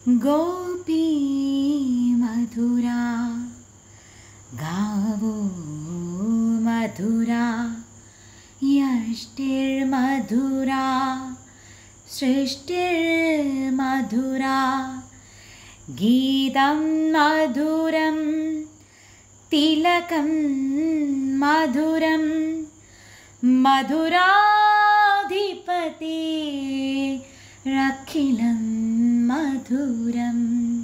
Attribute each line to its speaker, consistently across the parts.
Speaker 1: गोपी मधुरा गावो मधुरा यष्टिर्मधुरा सृष्टिर्मधुरा गीतं मधुरं तिलकं मधुरं मधुराधिपते रखिलं मधुरं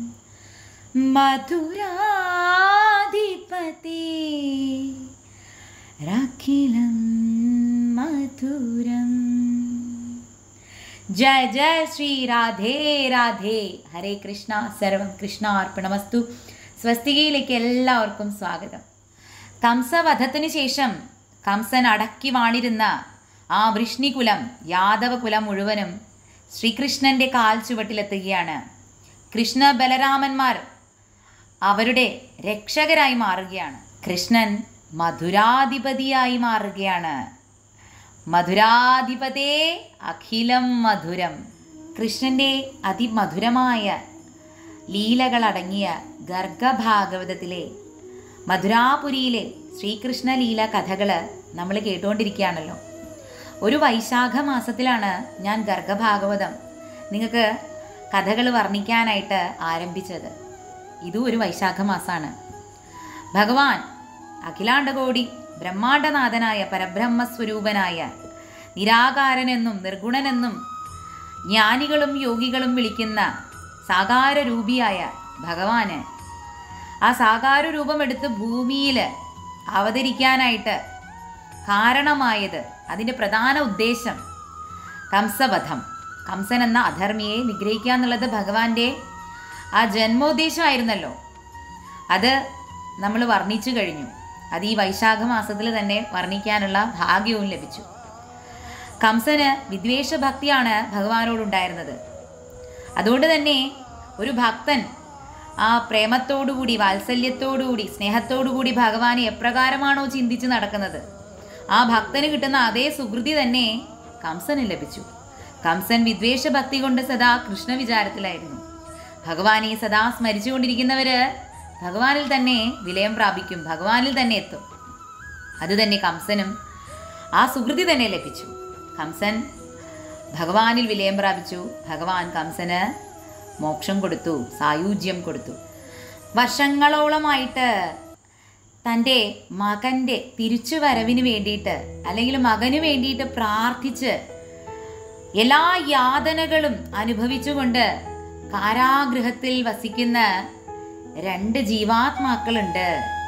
Speaker 1: मधुराधिपते रखिलं मधुरम् ജയ ജയ ശ്രീ രാധേ രാധേ ഹരേ കൃഷ്ണ സർവം കൃഷ്ണ അർപ്പണമസ്തു സ്വസ്തികയിലേക്ക് എല്ലാവർക്കും സ്വാഗതം കംസവധത്തിനു ശേഷം കംസൻ അടക്കി വാണിരുന്ന ആ വൃഷ്ണികുലം യാദവകുലം മുഴുവനും ശ്രീകൃഷ്ണന്റെ കാൽ ചുവട്ടിലെത്തുകയാണ് കൃഷ്ണ ബലരാമന്മാർ അവരുടെ രക്ഷകരായി മാറുകയാണ് കൃഷ്ണൻ മധുരാധിപതിയായി മാറുകയാണ് മധുരാധിപതേ അഖിലം മധുരം കൃഷ്ണന്റെ അതിമധുരമായ ലീലകളടങ്ങിയ ഗർഗഭാഗവതത്തിലെ മധുരാപുരിയിലെ ശ്രീകൃഷ്ണ ലീല കഥകൾ നമ്മൾ കേട്ടുകൊണ്ടിരിക്കുകയാണല്ലോ ഒരു വൈശാഖ മാസത്തിലാണ് ഞാൻ ഗർഗഭാഗവതം നിങ്ങൾക്ക് കഥകൾ വർണ്ണിക്കാനായിട്ട് ആരംഭിച്ചത് ഇതും ഒരു വൈശാഖ മാസമാണ് ഭഗവാൻ അഖിലാണ്ടകോടി ബ്രഹ്മാണ്ടനാഥനായ പരബ്രഹ്മസ്വരൂപനായ നിരാകാരനെന്നും നിർഗുണനെന്നും ജ്ഞാനികളും യോഗികളും വിളിക്കുന്ന സാകാര രൂപിയായ ഭഗവാന് ആ സാകാര രൂപമെടുത്ത് ഭൂമിയിൽ അവതരിക്കാനായിട്ട് കാരണമായത് അതിൻ്റെ പ്രധാന ഉദ്ദേശം കംസവധം കംസൻ എന്ന അധർമ്മിയെ നിഗ്രഹിക്കുക എന്നുള്ളത് ഭഗവാന്റെ ആ ജന്മോദ്ദേശമായിരുന്നല്ലോ അത് നമ്മൾ വർണ്ണിച്ചു കഴിഞ്ഞു അത് ഈ വൈശാഖ മാസത്തിൽ തന്നെ വർണ്ണിക്കാനുള്ള ഭാഗ്യവും ലഭിച്ചു കംസന് വിദ്വേഷ ഭക്തിയാണ് ഭഗവാനോടുണ്ടായിരുന്നത് അതുകൊണ്ട് തന്നെ ഒരു ഭക്തൻ ആ പ്രേമത്തോടുകൂടി വാത്സല്യത്തോടുകൂടി സ്നേഹത്തോടുകൂടി ഭഗവാനെ എപ്രകാരമാണോ ചിന്തിച്ച് നടക്കുന്നത് ആ ഭക്തന് കിട്ടുന്ന അതേ സുഹൃതി തന്നെ കംസന് ലഭിച്ചു കംസൻ വിദ്വേഷ ഭക്തി കൊണ്ട് സദാ കൃഷ്ണ വിചാരത്തിലായിരുന്നു ഭഗവാനെ സദാ സ്മരിച്ചുകൊണ്ടിരിക്കുന്നവര് ഭഗവാനിൽ തന്നെ വിലയം പ്രാപിക്കും ഭഗവാനിൽ തന്നെ എത്തും അത് തന്നെ കംസനും ആ സുഹൃതി തന്നെ ലഭിച്ചു കംസൻ ഭഗവാനിൽ വിലയം പ്രാപിച്ചു ഭഗവാൻ കംസന് മോക്ഷം കൊടുത്തു സായുജ്യം കൊടുത്തു വർഷങ്ങളോളമായിട്ട് തൻ്റെ മകൻ്റെ തിരിച്ചുവരവിന് വേണ്ടിയിട്ട് അല്ലെങ്കിൽ മകന് വേണ്ടിയിട്ട് പ്രാർത്ഥിച്ച് എല്ലാ യാതനകളും അനുഭവിച്ചുകൊണ്ട് കാരാഗൃഹത്തിൽ വസിക്കുന്ന രണ്ട് ജീവാത്മാക്കളുണ്ട്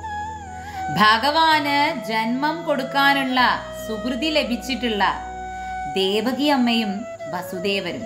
Speaker 1: ഭഗവാന് ജന്മം കൊടുക്കാനുള്ള സുഹൃതി ലഭിച്ചിട്ടുള്ള ദേവകി അമ്മയും വസുദേവരും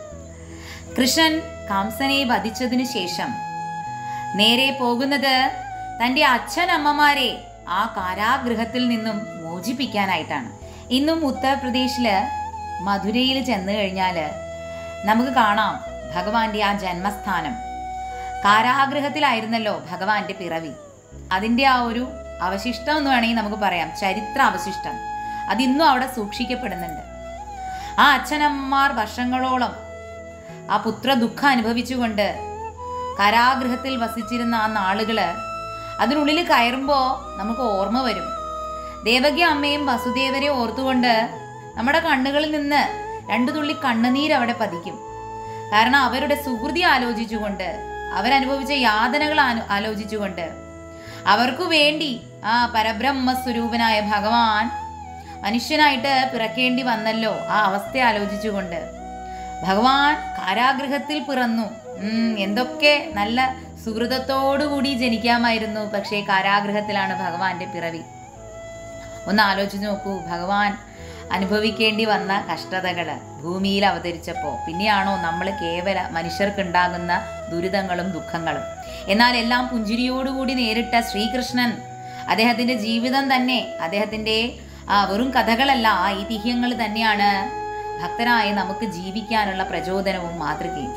Speaker 1: കൃഷ്ണൻ കംസനെ വധിച്ചതിനു ശേഷം നേരെ പോകുന്നത് തൻ്റെ അച്ഛനമ്മമാരെ ആ കാരാഗൃഹത്തിൽ നിന്നും മോചിപ്പിക്കാനായിട്ടാണ് ഇന്നും ഉത്തർപ്രദേശില് മധുരയിൽ ചെന്ന് കഴിഞ്ഞാൽ നമുക്ക് കാണാം ഭഗവാന്റെ ആ ജന്മസ്ഥാനം കാരാഗൃഹത്തിലായിരുന്നല്ലോ ഭഗവാന്റെ പിറവി അതിൻ്റെ ആ ഒരു അവശിഷ്ടം എന്ന് വേണമെങ്കിൽ നമുക്ക് പറയാം ചരിത്ര അവശിഷ്ടം അതിന്നും അവിടെ സൂക്ഷിക്കപ്പെടുന്നുണ്ട് ആ അച്ഛനമ്മമാർ വർഷങ്ങളോളം ആ പുത്ര ദുഃഖം അനുഭവിച്ചുകൊണ്ട് കാരാഗൃഹത്തിൽ വസിച്ചിരുന്ന ആ നാളുകള് അതിനുള്ളിൽ കയറുമ്പോൾ നമുക്ക് ഓർമ്മ വരും ദേവകി അമ്മയും വസുദേവരെ ഓർത്തുകൊണ്ട് നമ്മുടെ കണ്ണുകളിൽ നിന്ന് രണ്ടു തുള്ളി കണ്ണുനീര് അവിടെ പതിക്കും കാരണം അവരുടെ സുഹൃതി ആലോചിച്ചുകൊണ്ട് അവരനുഭവിച്ച യാതനകൾ ആലോ- ആലോചിച്ചുകൊണ്ട് അവർക്കു വേണ്ടി ആ പരബ്രഹ്മ സ്വരൂപനായ ഭഗവാൻ മനുഷ്യനായിട്ട് പിറക്കേണ്ടി വന്നല്ലോ ആ അവസ്ഥ ആലോചിച്ചുകൊണ്ട് ഭഗവാൻ കാരാഗൃഹത്തിൽ പിറന്നു ഉം, എന്തൊക്കെ നല്ല സുഹൃതത്തോടുകൂടി ജനിക്കാമായിരുന്നു പക്ഷേ കാരാഗൃഹത്തിലാണ് ഭഗവാന്റെ പിറവി ഒന്ന് ആലോചിച്ച് നോക്കൂ ഭഗവാൻ അനുഭവിക്കേണ്ടി വന്ന കഷ്ടതകൾ ഭൂമിയിൽ അവതരിച്ചപ്പോൾ പിന്നെയാണോ നമ്മൾ കേവല മനുഷ്യർക്കുണ്ടാകുന്ന ദുരിതങ്ങളും ദുഃഖങ്ങളും എന്നാൽ എല്ലാം പുഞ്ചിരിയോടുകൂടി നേരിട്ട ശ്രീകൃഷ്ണൻ അദ്ദേഹത്തിൻ്റെ ജീവിതം തന്നെ അദ്ദേഹത്തിൻ്റെ ആ വെറും കഥകളല്ല ആ ഐതിഹ്യങ്ങൾ തന്നെയാണ് ഭക്തരായി നമുക്ക് ജീവിക്കാനുള്ള പ്രചോദനവും മാതൃകയും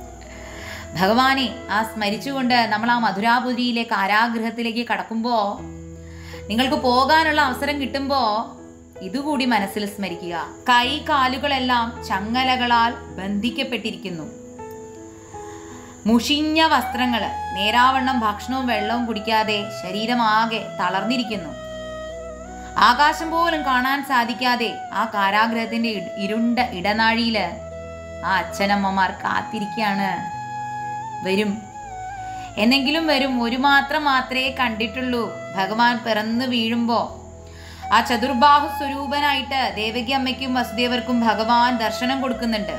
Speaker 1: ഭഗവാനെ ആ സ്മരിച്ചുകൊണ്ട് നമ്മൾ ആ മധുരാപുരിയിലെ കാരാഗൃഹത്തിലേക്ക് കടക്കുമ്പോൾ നിങ്ങൾക്ക് പോകാനുള്ള അവസരം കിട്ടുമ്പോൾ ഇതുകൂടി മനസ്സിൽ സ്മരിക്കുക കൈ കാലുകളെല്ലാം ചങ്ങലകളാൽ ബന്ധിക്കപ്പെട്ടിരിക്കുന്നു മുഷിഞ്ഞ വസ്ത്രങ്ങൾ നേരാവണ്ണം ഭക്ഷണവും വെള്ളവും കുടിക്കാതെ ശരീരമാകെ തളർന്നിരിക്കുന്നു ആകാശം പോലും കാണാൻ സാധിക്കാതെ ആ കാരാഗ്രഹത്തിന്റെ ഇ- ഇരുണ്ട ഇടനാഴിയില് ആ അച്ഛനമ്മമാർ കാത്തിരിക്കുകയാണ് വരും എന്നെങ്കിലും വരും ഒരു മാത്രം മാത്രമേ കണ്ടിട്ടുള്ളൂ ഭഗവാൻ പിറന്നു വീഴുമ്പോ ആ ചതുർബാഹു സ്വരൂപനായിട്ട് ദേവകി അമ്മയ്ക്കും വസുദേവർക്കും ഭഗവാൻ ദർശനം കൊടുക്കുന്നുണ്ട്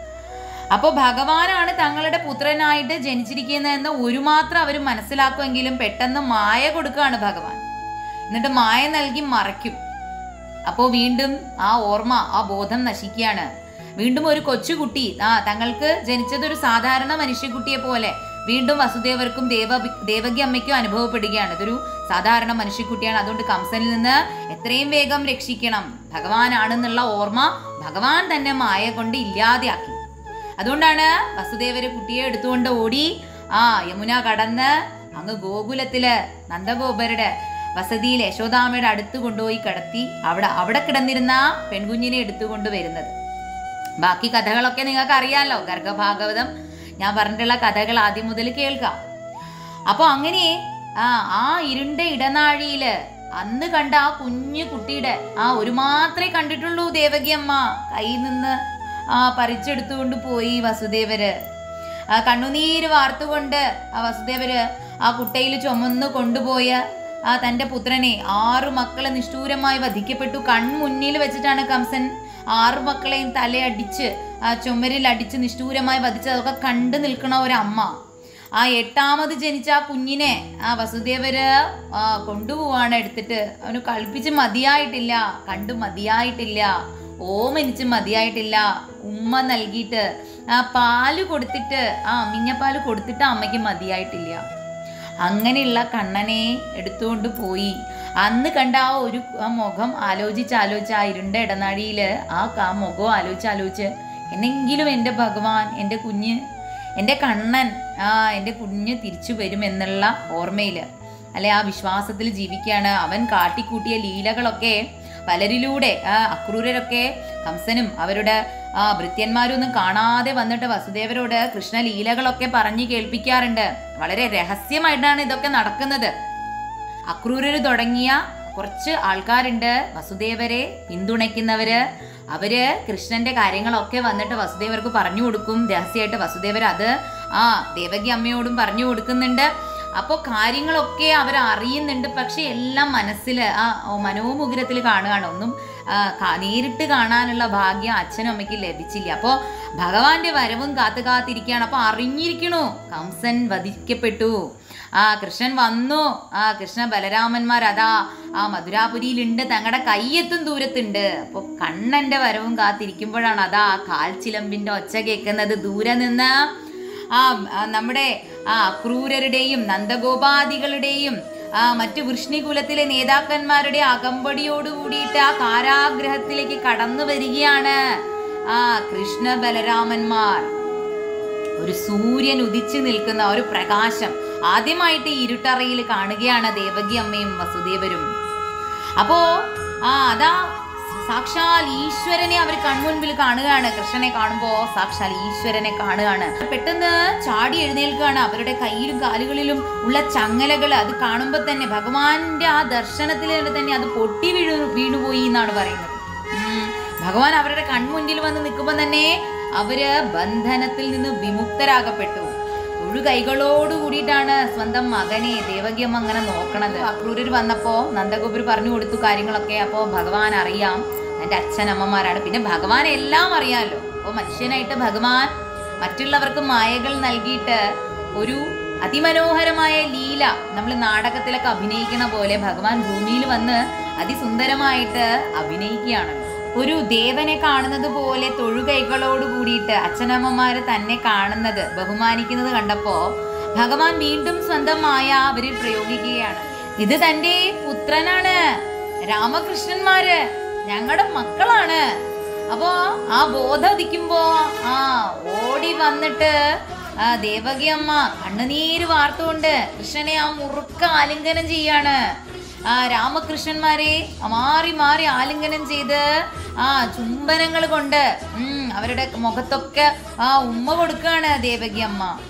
Speaker 1: അപ്പോൾ ഭഗവാനാണ് തങ്ങളുടെ പുത്രനായിട്ട് ജനിച്ചിരിക്കുന്നതെന്ന് ഒരു മാത്രം അവർ മനസ്സിലാക്കുമെങ്കിലും പെട്ടെന്ന് മായ കൊടുക്കുകയാണ് ഭഗവാൻ എന്നിട്ട് മായ നൽകി മറയ്ക്കും അപ്പോൾ വീണ്ടും ആ ഓർമ്മ ആ ബോധം നശിക്കുകയാണ് വീണ്ടും ഒരു കൊച്ചുകുട്ടി ആ തങ്ങൾക്ക് ജനിച്ചതൊരു സാധാരണ മനുഷ്യക്കുട്ടിയെ പോലെ വീണ്ടും വസുദേവർക്കും ദേവ ദേവകി അമ്മയ്ക്കും അനുഭവപ്പെടുകയാണ് ഇതൊരു സാധാരണ മനുഷ്യക്കുട്ടിയാണ് അതുകൊണ്ട് കംസനിൽ നിന്ന് എത്രയും വേഗം രക്ഷിക്കണം ഭഗവാനാണെന്നുള്ള ഓർമ്മ ഭഗവാൻ തന്നെ മായ കൊണ്ട് ഇല്ലാതെയാക്കി അതുകൊണ്ടാണ് വസുദേവര് കുട്ടിയെ എടുത്തുകൊണ്ട് ഓടി ആ യമുന കടന്ന് അങ്ങ് ഗോകുലത്തില് നന്ദഗോപരുടെ വസതിയിൽ യശോദാമയുടെ അടുത്ത് കൊണ്ടുപോയി കിടത്തി അവിടെ അവിടെ കിടന്നിരുന്ന ആ പെൺകുഞ്ഞിനെ എടുത്തുകൊണ്ട് വരുന്നത് ബാക്കി കഥകളൊക്കെ നിങ്ങൾക്ക് അറിയാലോ ഗർഗഭാഗവതം ഞാൻ പറഞ്ഞിട്ടുള്ള കഥകൾ ആദ്യം മുതൽ കേൾക്കാം അപ്പോൾ അങ്ങനെ ആ ആ ഇരുണ്ട ഇടനാഴിയില് അന്ന് കണ്ട ആ കുഞ്ഞു കുട്ടിയുടെ ആ ഒരു മാത്രമേ കണ്ടിട്ടുള്ളൂ ദേവകി അമ്മ കയ്യിൽ നിന്ന് ആ പറിച്ചെടുത്തുകൊണ്ട് പോയി വസുദേവര് ആ കണ്ണുനീര് വാർത്തുകൊണ്ട് ആ വസുദേവര് ആ കുട്ടയിൽ ചുമന്ന് കൊണ്ടുപോയ ആ തൻ്റെ പുത്രനെ ആറു മക്കളെ നിഷ്ഠൂരമായി വധിക്കപ്പെട്ടു കൺമുന്നിൽ വെച്ചിട്ടാണ് കംസൻ ആറു മക്കളെയും തലയടിച്ച് ആ ചുമരിൽ അടിച്ച് നിഷ്ഠൂരമായി വധിച്ച് അതൊക്കെ കണ്ടു നിൽക്കണ ഒരമ്മ ആ എട്ടാമത് ജനിച്ച ആ കുഞ്ഞിനെ ആ വസുദേവര് ആ, കൊണ്ടുപോവാണ് എടുത്തിട്ട് അവന് കളിപ്പിച്ച് മതിയായിട്ടില്ല കണ്ടു മതിയായിട്ടില്ല ഓമനിച്ച് മതിയായിട്ടില്ല ഉമ്മ നൽകിയിട്ട് ആ പാല് കൊടുത്തിട്ട് ആ അമ്മിഞ്ഞപ്പാല് കൊടുത്തിട്ട് അമ്മയ്ക്ക് മതിയായിട്ടില്ല അങ്ങനെയുള്ള കണ്ണനെ എടുത്തുകൊണ്ട് പോയി അന്ന് കണ്ട ആ ഒരു ആ മുഖം ആലോചിച്ച് ആലോചിച്ച് ആ ഇരുണ്ട ഇടനാഴിയിൽ ആ ആ മുഖം ആലോചിച്ച് ആലോചിച്ച് എന്നെങ്കിലും എൻ്റെ ഭഗവാൻ എൻ്റെ കുഞ്ഞ് എൻ്റെ കണ്ണൻ ആ എൻ്റെ കുഞ്ഞ് തിരിച്ചു വരും എന്നുള്ള ഓർമ്മയിൽ അല്ലെ ആ വിശ്വാസത്തിൽ ജീവിക്കുകയാണ് അവൻ കാട്ടിക്കൂട്ടിയ ലീലകളൊക്കെ പലരിലൂടെ ആ അക്രൂരരൊക്കെ കംസനും അവരുടെ ആ ഭൃത്യന്മാരും ഒന്നും കാണാതെ വന്നിട്ട് വസുദേവരോട് കൃഷ്ണ ലീലകളൊക്കെ പറഞ്ഞു കേൾപ്പിക്കാറുണ്ട് വളരെ രഹസ്യമായിട്ടാണ് ഇതൊക്കെ നടക്കുന്നത് അക്രൂരര് തുടങ്ങിയ കുറച്ച് ആൾക്കാരുണ്ട് വസുദേവരെ പിന്തുണയ്ക്കുന്നവര് അവര് കൃഷ്ണന്റെ കാര്യങ്ങളൊക്കെ വന്നിട്ട് വസുദേവർക്ക് പറഞ്ഞു കൊടുക്കും രഹസ്യമായിട്ട് വസുദേവർ അത് ആ ദേവകി അമ്മയോടും പറഞ്ഞു കൊടുക്കുന്നുണ്ട് അപ്പോൾ കാര്യങ്ങളൊക്കെ അവർ അറിയുന്നുണ്ട് പക്ഷെ എല്ലാം മനസ്സിൽ ആ മനോമുഗ്രത്തിൽ കാണുകയാണ് ഒന്നും ആ, കാ- നേരിട്ട് കാണാനുള്ള ഭാഗ്യം അച്ഛനും അമ്മയ്ക്ക് ലഭിച്ചില്ല അപ്പോൾ ഭഗവാന്റെ വരവും കാത്തു കാത്തിരിക്കുകയാണ് അപ്പോൾ അറിഞ്ഞിരിക്കണു കംസൻ വധിക്കപ്പെട്ടു ആ കൃഷ്ണൻ വന്നു ആ കൃഷ്ണ ബലരാമന്മാർ അതാ ആ മധുരാപുരിയിലുണ്ട് തങ്ങളുടെ കയ്യെത്തും ദൂരത്തുണ്ട് അപ്പോൾ കണ്ണന്റെ വരവും കാത്തിരിക്കുമ്പോഴാണ് അതാ ആ കാൽച്ചിലമ്പിന്റെ ഒച്ച കേൾക്കുന്നത് ദൂരെ നിന്ന് ആ ആ, നമ്മുടെ ആ ക്രൂരരുടെയും നന്ദഗോപാദികളുടെയും ആ മറ്റു വൃഷ്ണികുലത്തിലെ നേതാക്കന്മാരുടെ അകമ്പടിയോട് കൂടിയിട്ട് ആ കാരാഗ്രഹത്തിലേക്ക് കടന്നു വരികയാണ് ആ കൃഷ്ണ ബലരാമന്മാർ ഒരു സൂര്യൻ ഉദിച്ചു നിൽക്കുന്ന ഒരു പ്രകാശം ആദ്യമായിട്ട് ഈ ഇരുട്ടറയിൽ കാണുകയാണ് ദേവകി അമ്മയും വസുദേവരും അപ്പോ ആ അതാ സാക്ഷാൽ ഈശ്വരനെ അവർ കൺമുൻപിൽ കാണുകയാണ് കൃഷ്ണനെ കാണുമ്പോ സാക്ഷാൽ ഈശ്വരനെ കാണുകയാണ് പെട്ടെന്ന് ചാടി എഴുന്നേൽക്കുകയാണ് അവരുടെ കയ്യിലും കാലുകളിലും ഉള്ള ചങ്ങലകൾ അത് കാണുമ്പോൾ തന്നെ ഭഗവാന്റെ ആ ദർശനത്തിൽ തന്നെ അത് പൊട്ടി വീണു വീണുപോയി എന്നാണ് പറയുന്നത് ഉം. ഭഗവാൻ അവരുടെ കൺമുന്നിൽ വന്ന് നിൽക്കുമ്പോൾ തന്നെ അവര് ബന്ധനത്തിൽ നിന്ന് വിമുക്തരാകപ്പെട്ടു ഒരു കൈകളോട് കൂടിയിട്ടാണ് സ്വന്തം മകനെ ദേവകിയമ്മ അങ്ങനെ നോക്കണത് അക്രൂരർ വന്നപ്പോ നന്ദഗോപുർ പറഞ്ഞു കൊടുത്തു കാര്യങ്ങളൊക്കെ അപ്പോ ഭഗവാൻ അറിയാം എൻ്റെ അച്ഛനമ്മമാരാണ് പിന്നെ ഭഗവാൻ എല്ലാം അറിയാമല്ലോ അപ്പോൾ മനുഷ്യനായിട്ട് ഭഗവാൻ മറ്റുള്ളവർക്ക് മായകൾ നൽകിയിട്ട് ഒരു അതിമനോഹരമായ ലീല നമ്മൾ നാടകത്തിലൊക്കെ അഭിനയിക്കണ പോലെ ഭഗവാൻ ഭൂമിയിൽ വന്ന് അതിസുന്ദരമായിട്ട് അഭിനയിക്കുകയാണല്ലോ ഒരു ദേവനെ കാണുന്നത് പോലെ തൊഴുകൈകളോട് കൂടിയിട്ട് അച്ഛനമ്മമാര് തന്നെ കാണുന്നത് ബഹുമാനിക്കുന്നത് കണ്ടപ്പോ ഭഗവാൻ വീണ്ടും സ്വന്തമായ അവരിൽ പ്രയോഗിക്കുകയാണ് ഇത് തന്റെ പുത്രനാണ് രാമകൃഷ്ണന്മാര് ഞങ്ങളുടെ മക്കളാണ് അപ്പോ ആ ബോധം ഉദിക്കുമ്പോ ആ ഓടി വന്നിട്ട് ആ ദേവകി അമ്മ കണ്ണുനീര് വാർത്തുകൊണ്ട് കൃഷ്ണനെ ആ മുറുക്ക ആലിംഗനം ചെയ്യാണ് ആ രാമകൃഷ്ണന്മാരെ മാറി മാറി ആലിംഗനം ചെയ്ത് ആ ചുംബനങ്ങൾ കൊണ്ട് ഉം, അവരുടെ മുഖത്തൊക്കെ ആ ഉമ്മ കൊടുക്കുകയാണ് ദേവകി അമ്മ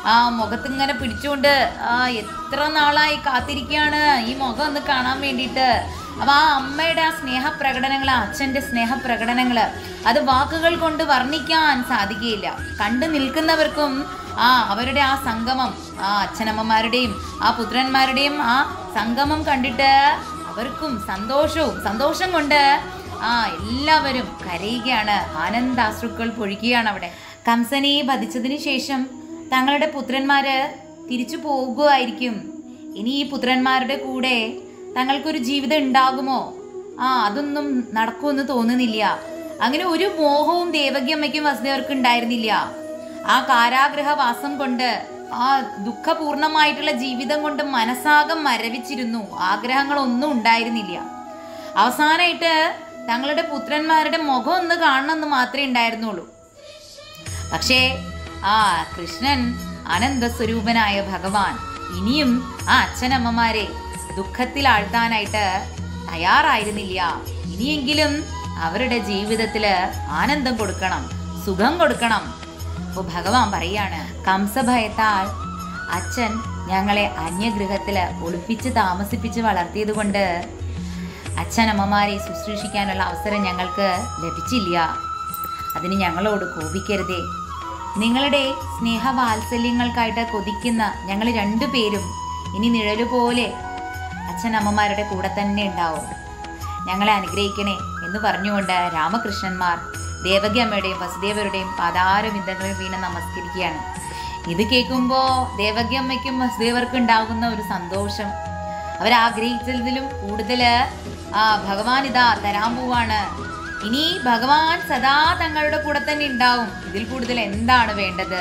Speaker 1: ആ മുഖത്തിങ്ങനെ പിടിച്ചുകൊണ്ട് ആ എത്ര നാളായി കാത്തിരിക്കുകയാണ് ഈ മുഖം ഒന്ന് കാണാൻ വേണ്ടിയിട്ട് അപ്പൊ ആ അമ്മയുടെ ആ സ്നേഹപ്രകടനങ്ങൾ ആ അച്ഛൻ്റെ സ്നേഹപ്രകടനങ്ങൾ അത് വാക്കുകൾ കൊണ്ട് വർണ്ണിക്കാൻ സാധിക്കുകയില്ല കണ്ടു നിൽക്കുന്നവർക്കും ആ അവരുടെ ആ സംഗമം ആ അച്ഛനമ്മമാരുടെയും ആ പുത്രന്മാരുടെയും ആ സംഗമം കണ്ടിട്ട് അവർക്കും സന്തോഷവും സന്തോഷം കൊണ്ട് ആ എല്ലാവരും കരയുകയാണ് ആനന്ദാശ്രുക്കൾ പൊഴിക്കുകയാണ് അവിടെ കംസനെ വധിച്ചതിന് ശേഷം തങ്ങളുടെ പുത്രന്മാര് തിരിച്ചു പോകുമായിരിക്കും ഇനി ഈ പുത്രന്മാരുടെ കൂടെ തങ്ങൾക്കൊരു ജീവിതം ഉണ്ടാകുമോ ആ അതൊന്നും നടക്കുമെന്ന് തോന്നുന്നില്ല അങ്ങനെ ഒരു മോഹവും ദേവകിയമ്മയ്ക്കും വസുദേവർക്ക് ഉണ്ടായിരുന്നില്ല ആ കാരാഗ്രഹവാസം കൊണ്ട് ആ ദുഃഖപൂർണമായിട്ടുള്ള ജീവിതം കൊണ്ട് മനസ്സാകം മരവിച്ചിരുന്നു ആഗ്രഹങ്ങളൊന്നും ഉണ്ടായിരുന്നില്ല അവസാനമായിട്ട് തങ്ങളുടെ പുത്രന്മാരുടെ മുഖം ഒന്ന് കാണണമെന്ന് മാത്രമേ ഉണ്ടായിരുന്നുള്ളൂ പക്ഷേ ആ കൃഷ്ണൻ അനന്തസ്വരൂപനായ ഭഗവാൻ ഇനിയും ആ അച്ഛനമ്മമാരെ ദുഃഖത്തിൽ ആഴ്ത്താനായിട്ട് തയ്യാറായിരുന്നില്ല ഇനിയെങ്കിലും അവരുടെ ജീവിതത്തില് ആനന്ദം കൊടുക്കണം സുഖം കൊടുക്കണം അപ്പൊ ഭഗവാൻ പറയാണ് കംസഭയത്താൽ അച്ഛൻ ഞങ്ങളെ അന്യഗൃഹത്തില് ഒളിപ്പിച്ച് താമസിപ്പിച്ച് വളർത്തിയത് കൊണ്ട് അച്ഛനമ്മമാരെ ശുശ്രൂഷിക്കാനുള്ള അവസരം ഞങ്ങൾക്ക് ലഭിച്ചില്ല അതിന് ഞങ്ങളോട് കോപിക്കരുതേ നിങ്ങളുടെ സ്നേഹവാത്സല്യങ്ങൾക്കായിട്ട് കൊതിക്കുന്ന ഞങ്ങൾ രണ്ടുപേരും ഇനി നിഴലുപോലെ അച്ഛനമ്മമാരുടെ കൂടെ തന്നെ ഉണ്ടാവും ഞങ്ങളെ അനുഗ്രഹിക്കണേ എന്ന് പറഞ്ഞുകൊണ്ട് രാമകൃഷ്ണന്മാർ ദേവകി അമ്മയുടെയും വസുദേവരുടെയും പാതാരവിന്ദങ്ങളിൽ വീണ് നമസ്കരിക്കുകയാണ് ഇത് കേൾക്കുമ്പോൾ ദേവകി അമ്മയ്ക്കും വസുദേവർക്കും ഉണ്ടാകുന്ന ഒരു സന്തോഷം അവരാഗ്രഹിച്ചതിലും കൂടുതൽ ആ ഭഗവാൻ ഇതാ തരാൻ പോവാണ് ഇനി ഭഗവാൻ സദാ തങ്ങളുടെ കൂടെ തന്നെ ഉണ്ടാവും ഇതിൽ കൂടുതൽ എന്താണ് വേണ്ടത്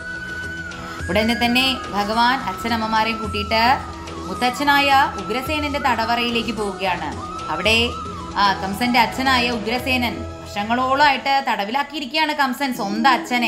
Speaker 1: ഉടനെ തന്നെ ഭഗവാൻ അച്ഛനമ്മമാരെ കൂട്ടിയിട്ട് മുത്തച്ഛനായ ഉഗ്രസേനന്റെ തടവറയിലേക്ക് പോവുകയാണ് അവിടെ ആ കംസന്റെ അച്ഛനായ ഉഗ്രസേനൻ വർഷങ്ങളോളമായിട്ട് തടവിലാക്കിയിരിക്കുകയാണ് കംസൻ സ്വന്തം അച്ഛനെ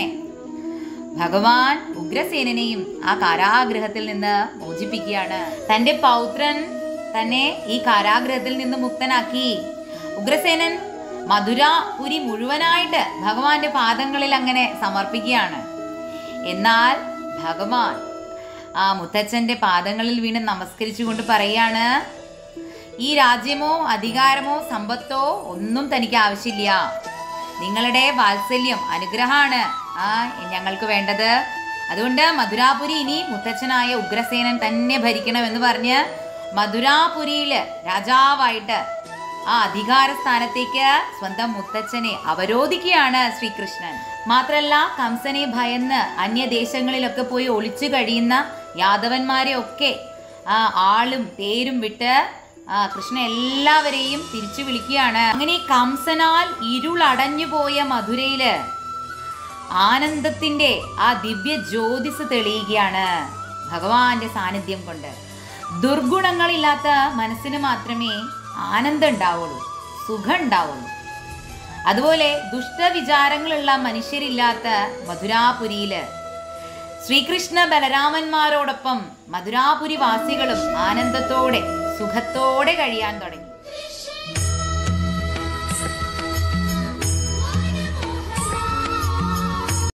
Speaker 1: ഭഗവാൻ ഉഗ്രസേനനെയും ആ കാരാഗ്രഹത്തിൽ നിന്ന് മോചിപ്പിക്കുകയാണ് തന്റെ പൗത്രൻ തന്നെ ഈ കാരാഗ്രഹത്തിൽ നിന്ന് മുക്തനാക്കി ഉഗ്രസേനൻ മധുരാപുരി മുഴുവനായിട്ട് ഭഗവാന്റെ പാദങ്ങളിൽ അങ്ങനെ സമർപ്പിക്കുകയാണ് എന്നാൽ ഭഗവാൻ ആ മുത്തച്ഛന്റെ പാദങ്ങളിൽ വീണ് നമസ്കരിച്ചുകൊണ്ട് പറയാണ് ഈ രാജ്യമോ അധികാരമോ സമ്പത്തോ ഒന്നും തനിക്ക് ആവശ്യമില്ല നിങ്ങളുടെ വാത്സല്യം അനുഗ്രഹമാണ് ആ ഞങ്ങൾക്ക് വേണ്ടത് അതുകൊണ്ട് മധുരാപുരി ഇനി മുത്തച്ഛനായ ഉഗ്രസേനൻ തന്നെ ഭരിക്കണമെന്ന് പറഞ്ഞ് മധുരാപുരിയില് രാജാവായിട്ട് ആ അധികാര സ്ഥാനത്തേക്ക് സ്വന്തം മുത്തച്ഛനെ അവരോധിക്കുകയാണ് ശ്രീകൃഷ്ണൻ മാത്രല്ല കംസനെ ഭയന്ന് അന്യദേശങ്ങളിലൊക്കെ പോയി ഒളിച്ചു കഴിയുന്ന യാദവന്മാരെ ഒക്കെ ആ ആളും പേരും വിട്ട് ആ കൃഷ്ണൻ എല്ലാവരെയും തിരിച്ചു വിളിക്കുകയാണ് അങ്ങനെ ഈ കംസനാൽ ഇരുളടഞ്ഞു പോയ മധുരയില് ആനന്ദത്തിന്റെ ആ ദിവ്യ ജ്യോതിസ് തെളിയുകയാണ് ഭഗവാന്റെ സാന്നിധ്യം കൊണ്ട് ദുർഗുണങ്ങളില്ലാത്ത മനസ്സിന് മാത്രമേ ആനന്ദം ഉണ്ടാവുള്ളൂ സുഖം ഉണ്ടാവുള്ളൂ അതുപോലെ ദുഷ്ടവിചാരങ്ങളുള്ള മനുഷ്യരില്ലാത്ത മധുരാപുരിയില് ശ്രീകൃഷ്ണ ബലരാമന്മാരോടൊപ്പം മധുരാപുരി വാസികളും ആനന്ദത്തോടെ സുഖത്തോടെ കഴിയാൻ തുടങ്ങി